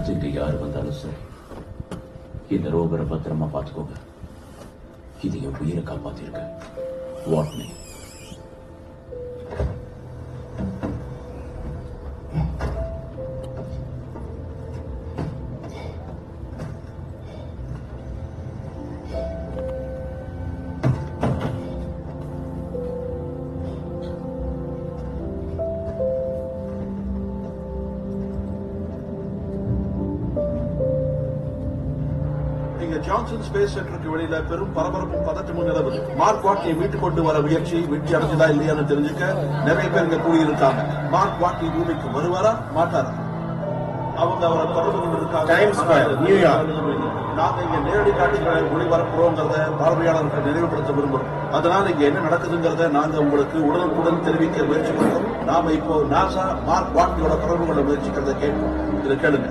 அடுத்து இங்க யாரு வந்தாலும் சரி இந்த ரோபரை பத்திரமா பார்த்துக்கோங்க இது என் உயிரை காப்பாத்திருக்கு வாட்னி இங்க ஜான்சன் ஸ்பேஸ் சென்டருக்கு வெளியில பெரும் பரபரப்பும் பதட்டமும் நிலவுது மார்க் வாட்னியை மீட்டு கொண்டு வர முயற்சி வெற்றி அடைஞ்சதா இல்லையான்னு தெரிஞ்சுக்க நிறைய பேர் இங்க கூடியிருக்காங்க மார்க் வாட்னி பூமிக்கு வருவாரா மாட்டாரா அவங்க அவரை தொடர்பு கொண்டிருக்காங்க Times Square, நியூயார்க். நாங்க இங்க நேரடி காட்சிகளை ஒளிபரப்புறோங்கிறத பார்வையாளர்களுக்கு நினைவுபடுத்த விரும்புறோம் அதனால இங்க என்ன நடக்குதுங்கிறத நாங்க உங்களுக்கு உடனுக்குடன் தெரிவிக்க முயற்சி பண்றோம் நாம இப்போ நாசா மார்க் வாட்னியோட தொடர்பு கொள்ள முயற்சிக்கிறத கேட்போம் இதை கேளுங்க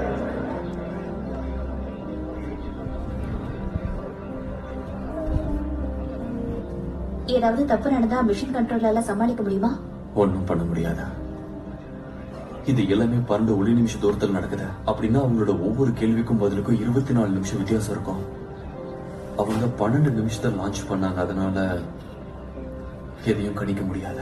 ஏதாவது தப்பு நடந்தா மிஷின் கண்ட்ரோலால சமாளிக்க முடியுமா ஒன்றும் பண்ண முடியாதா இது எல்லாமே பன்னெண்டு ஒளி நிமிஷ தூரத்தில் நடக்குது அப்படின்னா அவங்களோட ஒவ்வொரு கேள்விக்கும் பதிலுக்கும் இருபத்தி நாலு நிமிஷம் வித்தியாசம் இருக்கும் அவங்க பன்னெண்டு நிமிஷத்தை லான்ச் பண்ணாங்க அதனால எதையும் கணிக்க முடியாத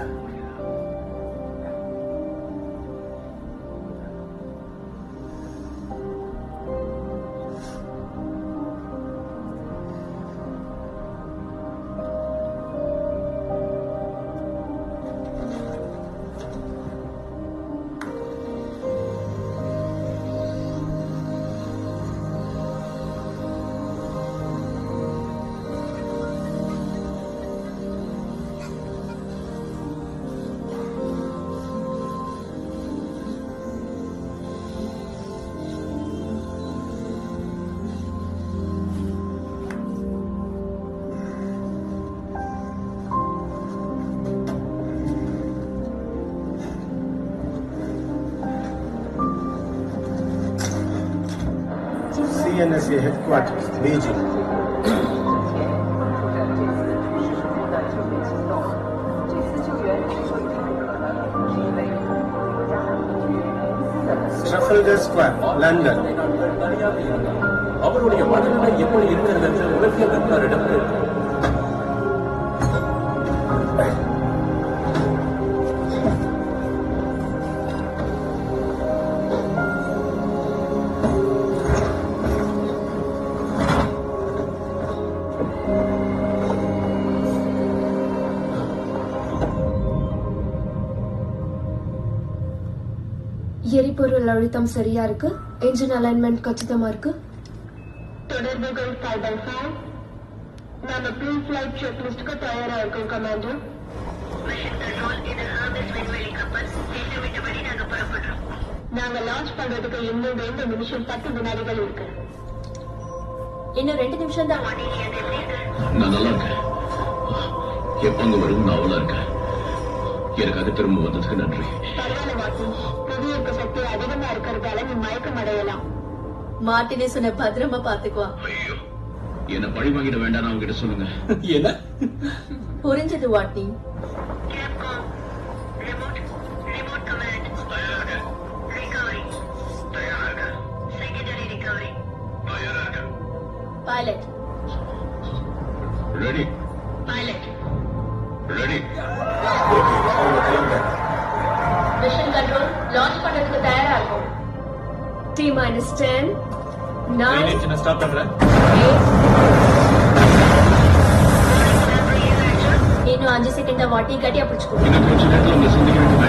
CNSA headquarters, Beijing. Trafalgar Square, London. அவருடைய மனநிலை எப்படி இருக்கிறது என்று உலகிய வெப்பாரிடம் எரிபொருள் அழுத்தம் சரியா இருக்கு என்ஜின் அலைன்மெண்ட் கச்சிதமா இருக்கு தொடர்புகள் ஃபைவ் பை ஃபைவ் நாம ப்ரீ ஃபிளைட் செக்லிஸ்டுக்கு தயாரா இருக்கோம் கமாண்டர் மிஷன் கண்ட்ரோல் இது ஹர்பிஸ் விண்வெளி கப்பல் திட்டமிட்டபடி நாங்க புறப்படுறோம் நாங்க லான்ச் பண்றதுக்கு இன்னும் ரெண்டு நிமிஷம் பத்து வினாடிகள் இருக்கு இன்னும் ரெண்டு நிமிஷம் தான் மணிலி அது எப்படி இருக்கு நான் நல்லா இருக்கேன் எப்ப அங்க வரும் நான் அவளா இருக்கேன் எனக்காக திரும்ப வந்ததுக்கு நன்றி பரவாயில்ல வாசி புவியீர்ப்பு சக்தி அதிகமா இருக்கிறதால நீ மயக்கம் அடையலாம் மார்டினே சொன்ன பத்திரமா பாத்துக்குவான் ஐயோ என்ன பழி வாங்கிட வேண்டாம் அவங்க கிட்ட சொல்லுங்க என்ன புரிஞ்சது Watney Capcom remote remote command recovery secondary recovery pilot ready pilot ready mission control launch பண்றதுக்கு தயாரா இருக்கும் டி மைனஸ் டென் நைன் நான் ஸ்டாப் பண்றேன் இன்னும் அஞ்சு செகண்ட் வாட்டி கட்டியா பிடிச்சுக்கோ இன்னும் கொஞ்ச நேரத்தில் உங்களை சந்திக்க வேண்டிய